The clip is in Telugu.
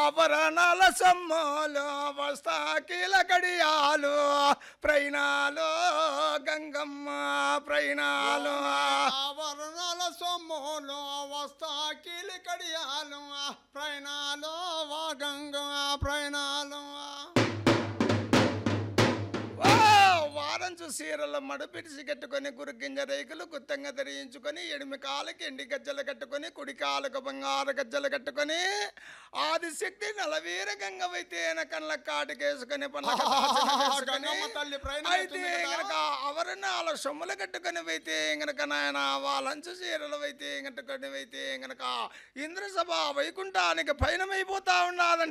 ఆభరణాల సమ్మోలు వస్తాకిల కడియాలు ప్రయాణాలు గంగమ్మ ప్రయాణాలు ఆవరణాల సొమ్ములు వస్తా కీలి కడియాలు ప్రయాణాలు వాగంగా ప్రయాణాలు ఓ వారంచు సీరలు మడుపిడిసి కట్టుకొని గురుగింజ రేకులు గుత్తంగా ధరించుకొని ఎడిమి కాలకి ఎండి గజ్జలు కట్టుకొని కుడి కాలకు బంగారు గజ్జలు కట్టుకొని ఆదిశక్తి నలవీర గంగవైతే కళ్ళ కాటుకేసుకొని పళ్ళకు తాచులు వేసుకొని, గంగమ్మ తల్లి ప్రయాణం అయితే అవుతుంది కదా. గనక అవరణాల సొమ్ములు కట్టుకొని అయితే గనక నాయన వాళ్ళంచు చీరలు అయితే కట్టుకొని అయితే గనక ఇంద్రసభ వైకుంఠానికి పయనమైపోతా ఉన్నాదంట